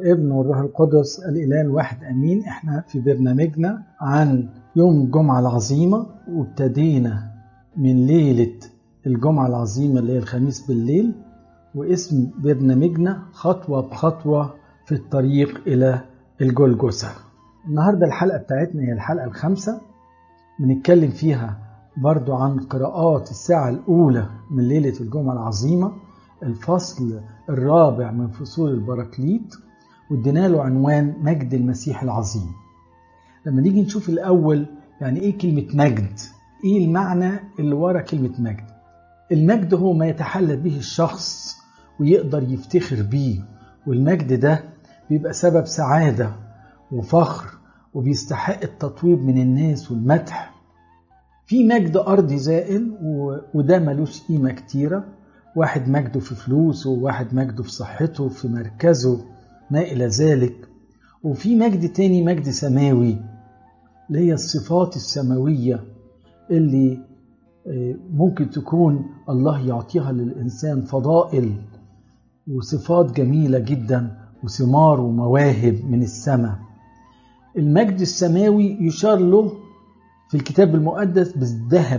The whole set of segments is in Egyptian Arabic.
والابن والروح القدس الإله الواحد أمين احنا في برنامجنا عن يوم الجمعة العظيمة وابتدينا من ليلة الجمعة العظيمة اللي هي الخميس بالليل واسم برنامجنا خطوة بخطوة في الطريق إلى الجلجسة النهاردة الحلقة بتاعتنا هي الحلقة الخامسة بنتكلم فيها برضو عن قراءات الساعة الأولى من ليلة الجمعة العظيمة الفصل الرابع من فصول البراكليت وادينا له عنوان مجد المسيح العظيم لما نيجي نشوف الأول يعني إيه كلمة مجد إيه المعنى اللي ورا كلمة مجد المجد هو ما يتحلى به الشخص ويقدر يفتخر بيه والمجد ده بيبقى سبب سعادة وفخر وبيستحق التطويب من الناس والمدح في مجد أرضي زائل وده ملوش قيمة كتيرة واحد مجده في فلوسه وواحد مجده في صحته في مركزه ما إلى ذلك وفي مجد تاني مجد سماوي اللي هي الصفات السماوية اللي ممكن تكون الله يعطيها للإنسان فضائل وصفات جميلة جدا وثمار ومواهب من السماء المجد السماوي يشار له في الكتاب المقدس بالذهب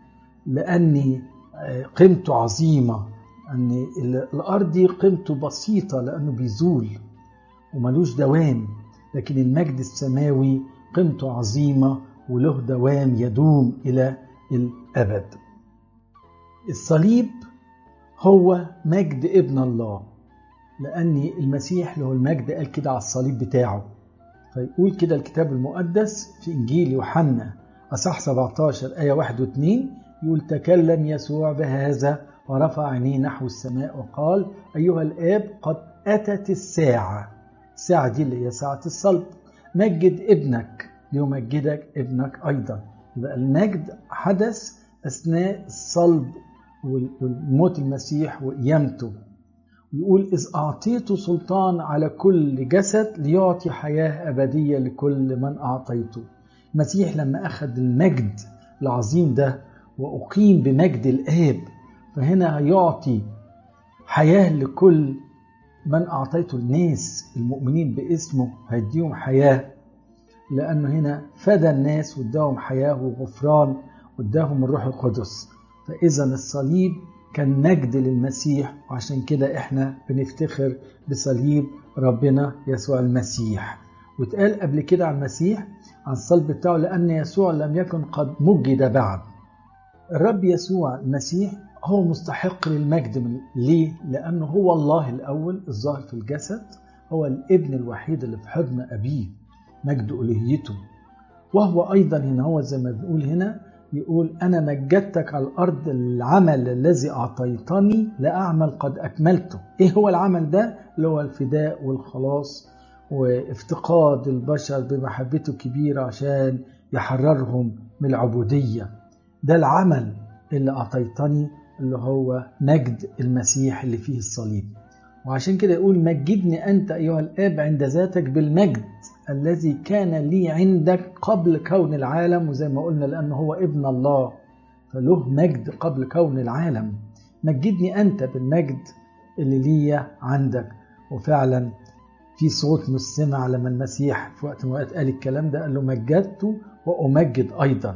لأن قيمته عظيمة أن الأرض قيمته بسيطة لأنه بيزول وملوش دوام لكن المجد السماوي قيمته عظيمة وله دوام يدوم إلى الأبد الصليب هو مجد ابن الله لأن المسيح له المجد قال كده على الصليب بتاعه فيقول كده الكتاب المقدس في إنجيل يوحنا أصح 17 آية 1 و 2 يقول تكلم يسوع بهذا ورفع عينيه نحو السماء وقال أيها الآب قد أتت الساعة الساعة دي اللي هي ساعة الصلب مجد ابنك ليمجدك ابنك أيضا يبقى المجد حدث أثناء الصلب والموت المسيح وقيامته يقول إذ أعطيت سلطان على كل جسد ليعطي حياة أبدية لكل من أعطيته المسيح لما أخذ المجد العظيم ده وأقيم بمجد الآب فهنا يعطي حياة لكل من أعطيته الناس المؤمنين باسمه هيديهم حياة لأنه هنا فدى الناس واداهم حياة وغفران واداهم الروح القدس فإذا الصليب كان مجد للمسيح وعشان كده احنا بنفتخر بصليب ربنا يسوع المسيح واتقال قبل كده عن المسيح عن الصلب بتاعه لأن يسوع لم يكن قد مجد بعد الرب يسوع المسيح هو مستحق للمجد من ليه؟ لأنه هو الله الأول الظاهر في الجسد هو الابن الوحيد اللي في حضن أبيه مجد ألوهيته وهو أيضا هنا هو زي ما بنقول هنا يقول أنا مجدتك على الأرض العمل الذي أعطيتني لأعمل قد أكملته إيه هو العمل ده؟ اللي هو الفداء والخلاص وافتقاد البشر بمحبته الكبيرة عشان يحررهم من العبودية ده العمل اللي أعطيتني اللي هو مجد المسيح اللي فيه الصليب وعشان كده يقول مجدني أنت أيها الآب عند ذاتك بالمجد الذي كان لي عندك قبل كون العالم وزي ما قلنا لأنه هو ابن الله فله مجد قبل كون العالم مجدني أنت بالمجد اللي لي عندك وفعلا في صوت مستمع لما المسيح في وقت من الوقت قال الكلام ده قال له مجدت وأمجد أيضا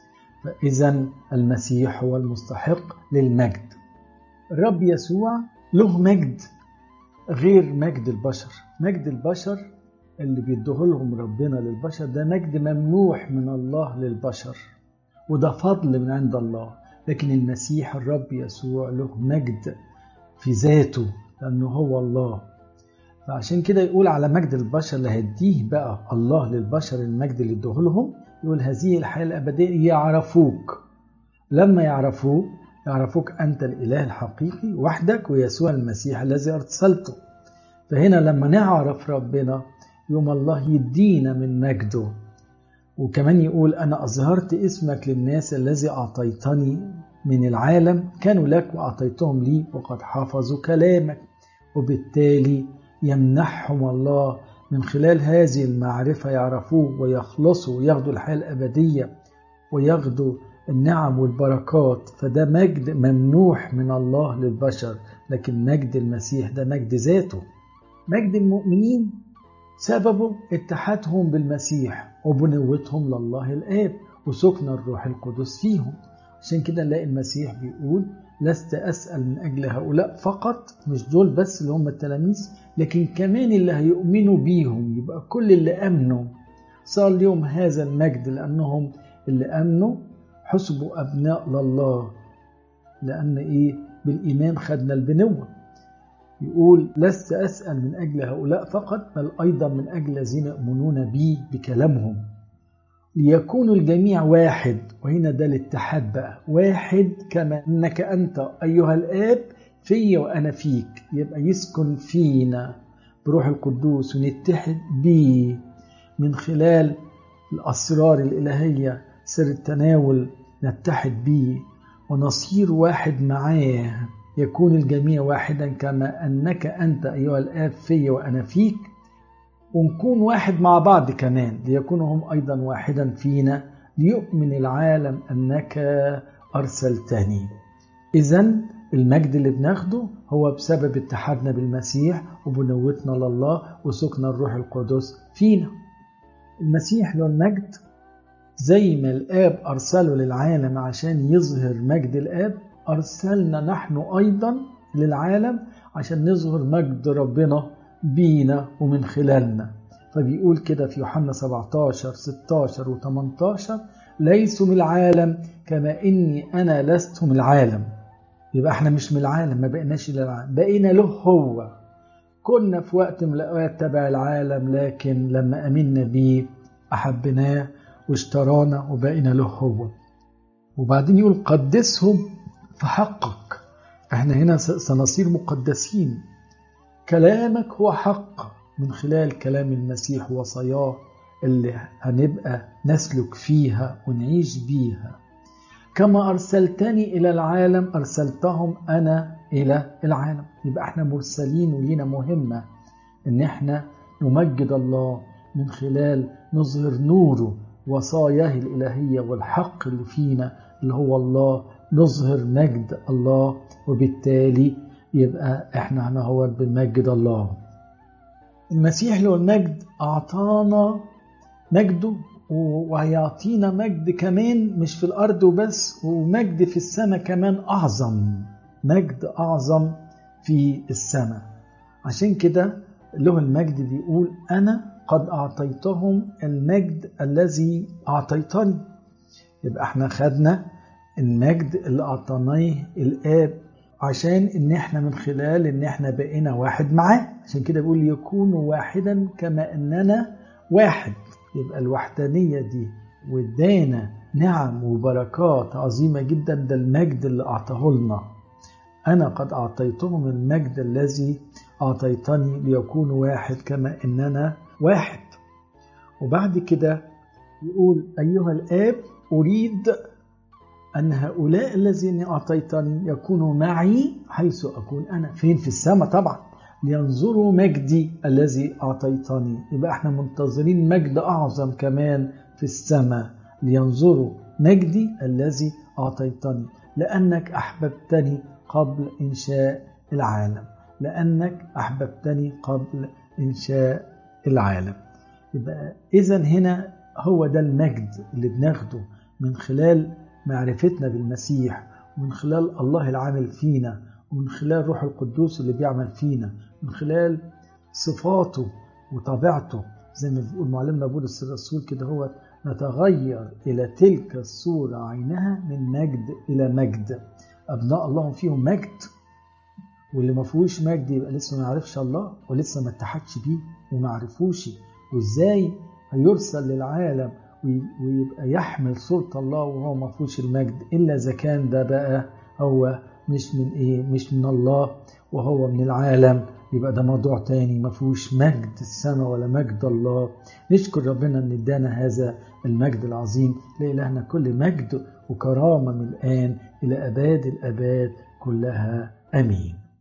فإذا المسيح هو المستحق للمجد الرب يسوع له مجد غير مجد البشر مجد البشر اللي بيديه لهم ربنا للبشر ده مجد ممنوح من الله للبشر وده فضل من عند الله لكن المسيح الرب يسوع له مجد في ذاته لأنه هو الله فعشان كده يقول على مجد البشر اللي هيديه بقى الله للبشر المجد اللي اديه لهم يقول هذه الحياة الأبدية يعرفوك لما يعرفوك يعرفوك أنت الإله الحقيقي وحدك ويسوع المسيح الذي أرسلته فهنا لما نعرف ربنا يوم الله يدينا من مجده وكمان يقول أنا أظهرت اسمك للناس الذي أعطيتني من العالم كانوا لك وأعطيتهم لي وقد حافظوا كلامك وبالتالي يمنحهم الله من خلال هذه المعرفة يعرفوه ويخلصوا وياخدوا الحياة الأبدية وياخدوا النعم والبركات فده مجد ممنوح من الله للبشر لكن مجد المسيح ده مجد ذاته مجد المؤمنين سببه اتحادهم بالمسيح وبنوتهم لله الآب وسكن الروح القدس فيهم عشان كده نلاقي المسيح بيقول لست أسأل من أجل هؤلاء فقط مش دول بس اللي هم التلاميذ لكن كمان اللي هيؤمنوا بيهم يبقى كل اللي أمنوا صار لهم هذا المجد لأنهم اللي أمنوا حسبوا أبناء لله لأن إيه بالإيمان خدنا البنوة يقول لست أسأل من أجل هؤلاء فقط بل أيضا من أجل الذين يؤمنون بي بكلامهم ليكون الجميع واحد وهنا ده الاتحاد بقى واحد كما أنك أنت أيها الآب في وأنا فيك يبقى يسكن فينا بروح القدوس ونتحد بيه من خلال الأسرار الإلهية سر التناول نتحد بيه ونصير واحد معاه يكون الجميع واحدا كما أنك أنت أيها الآب في وأنا فيك ونكون واحد مع بعض كمان ليكونوا هم أيضا واحدا فينا ليؤمن العالم أنك أرسلتني إذا المجد اللي بناخده هو بسبب اتحادنا بالمسيح وبنوتنا لله وسكن الروح القدس فينا المسيح له المجد زي ما الآب أرسله للعالم عشان يظهر مجد الآب أرسلنا نحن أيضا للعالم عشان نظهر مجد ربنا بينا ومن خلالنا فبيقول كده في يوحنا 17 16 و 18 ليسوا من العالم كما إني أنا لست من العالم يبقى احنا مش من العالم ما بقيناش للعالم بقينا له هو كنا في وقت من الأوقات تبع العالم لكن لما أمنا بيه أحبناه واشترانا وبقينا له هو وبعدين يقول قدسهم في حقك احنا هنا سنصير مقدسين كلامك هو حق من خلال كلام المسيح وصاياه اللي هنبقى نسلك فيها ونعيش بيها كما أرسلتني إلى العالم أرسلتهم أنا إلى العالم يبقى احنا مرسلين ولينا مهمة إن احنا نمجد الله من خلال نظهر نوره وصاياه الإلهية والحق اللي فينا اللي هو الله نظهر مجد الله وبالتالي يبقى احنا هنا هو بنمجد الله المسيح له المجد أعطانا مجده وهيعطينا مجد كمان مش في الأرض وبس ومجد في السماء كمان أعظم مجد أعظم في السماء عشان كده له المجد بيقول أنا قد أعطيتهم المجد الذي أعطيتني يبقى احنا خدنا المجد اللي أعطانيه الآب عشان ان احنا من خلال ان احنا بقينا واحد معاه عشان كده بيقول يكونوا واحدا كما اننا واحد يبقى الوحدانية دي وادانا نعم وبركات عظيمة جدا ده المجد اللي أعطاه لنا أنا قد أعطيتهم المجد الذي أعطيتني ليكونوا واحد كما إننا واحد وبعد كده يقول أيها الآب أريد أن هؤلاء الذين أعطيتني يكونوا معي حيث أكون أنا فين في السماء طبعا لينظروا مجدي الذي أعطيتني يبقى احنا منتظرين مجد أعظم كمان في السماء لينظروا مجدي الذي أعطيتني لأنك أحببتني قبل إنشاء العالم لأنك أحببتني قبل إنشاء العالم يبقى إذا هنا هو ده المجد اللي بناخده من خلال معرفتنا بالمسيح ومن خلال الله العامل فينا ومن خلال روح القدوس اللي بيعمل فينا من خلال صفاته وطبيعته زي ما بيقول معلمنا بولس الرسول كده هو نتغير إلى تلك الصورة عينها من مجد إلى مجد أبناء الله فيهم مجد واللي ما فيهوش مجد يبقى لسه ما يعرفش الله ولسه ما اتحدش بيه وما عرفوش وازاي هيرسل للعالم ويبقى يحمل صورة الله وهو ما فيهوش المجد إلا إذا كان ده بقى هو مش من إيه مش من الله وهو من العالم يبقى ده موضوع تاني ما فيهوش مجد السماء ولا مجد الله نشكر ربنا ان ادانا هذا المجد العظيم لإلهنا كل مجد وكرامة من الآن إلى أباد الأباد كلها آمين